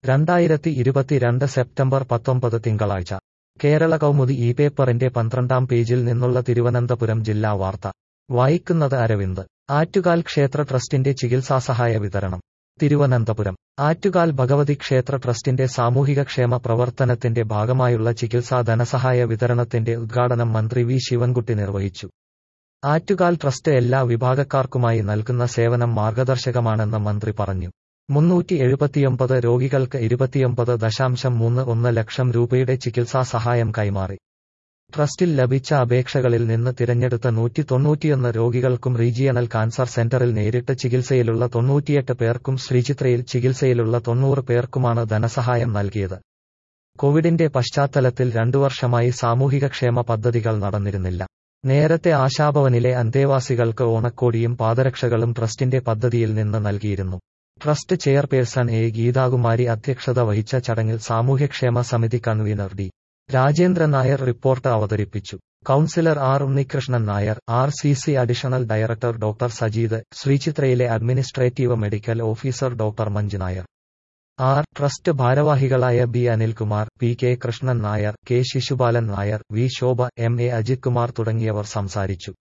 രണ്ടായിരത്തി ഇരുപത്തിരണ്ട് സെപ്റ്റംബർ പത്തൊമ്പത് തിങ്കളാഴ്ച കേരള കൗമുദി ഈ പേപ്പറിന്റെ പന്ത്രണ്ടാം പേജിൽ നിന്നുള്ള തിരുവനന്തപുരം ജില്ലാ വാർത്ത വായിക്കുന്നത് അരവിന്ദ് ആറ്റുകാൽ ക്ഷേത്ര ട്രസ്റ്റിന്റെ ചികിത്സാസഹായ വിതരണം തിരുവനന്തപുരം ആറ്റുകാൽ ഭഗവതി ക്ഷേത്ര ട്രസ്റ്റിന്റെ സാമൂഹിക ക്ഷേമ പ്രവർത്തനത്തിന്റെ ഭാഗമായുള്ള ചികിത്സാ ധനസഹായ വിതരണത്തിന്റെ ഉദ്ഘാടനം മന്ത്രി വി ശിവൻകുട്ടി നിർവഹിച്ചു ആറ്റുകാൽ ട്രസ്റ്റ് എല്ലാ വിഭാഗക്കാർക്കുമായി നൽകുന്ന സേവനം മാർഗദർശകമാണെന്ന് മന്ത്രി പറഞ്ഞു മുന്നൂറ്റി എഴുപത്തിയൊമ്പത് രോഗികൾക്ക് ഇരുപത്തിയൊമ്പത് ദശാംശം മൂന്ന് ഒന്ന് ലക്ഷം രൂപയുടെ ചികിത്സാ സഹായം കൈമാറി ട്രസ്റ്റിൽ ലഭിച്ച അപേക്ഷകളിൽ നിന്ന് തിരഞ്ഞെടുത്ത നൂറ്റി തൊണ്ണൂറ്റിയൊന്ന് രോഗികൾക്കും റീജിയണൽ കാൻസർ സെന്ററിൽ നേരിട്ട് ചികിത്സയിലുള്ള തൊണ്ണൂറ്റിയെട്ട് പേർക്കും ശ്രീചിത്രയിൽ ചികിത്സയിലുള്ള തൊണ്ണൂറ് പേർക്കുമാണ് ധനസഹായം നൽകിയത് കോവിഡിന്റെ പശ്ചാത്തലത്തിൽ രണ്ടു വർഷമായി സാമൂഹികക്ഷേമ പദ്ധതികൾ നടന്നിരുന്നില്ല നേരത്തെ ആശാഭവനിലെ അന്തേവാസികൾക്ക് ഓണക്കോടിയും പാദരക്ഷകളും ട്രസ്റ്റിന്റെ പദ്ധതിയിൽ നിന്ന് നൽകിയിരുന്നു ട്രസ്റ്റ് ചെയർപേഴ്സൺ എ ഗീതാകുമാരി അധ്യക്ഷത വഹിച്ച ചടങ്ങിൽ സാമൂഹ്യക്ഷേമ സമിതി convener D Rajendran Nair report അവതരിപ്പിച്ചു councillor R Unnikrishnan Nair R C C additional director doctor Sajeed ശ്രീചിത്രയിലെ administrative medical officer doctor Manju Nair R trust ഭാരവാഹികളായ B Anilkumar P K Krishnan Nair K Sisupalan Nair V Shobha M A Ajith Kumar തുടങ്ങിയവർ സംസാരിച്ചു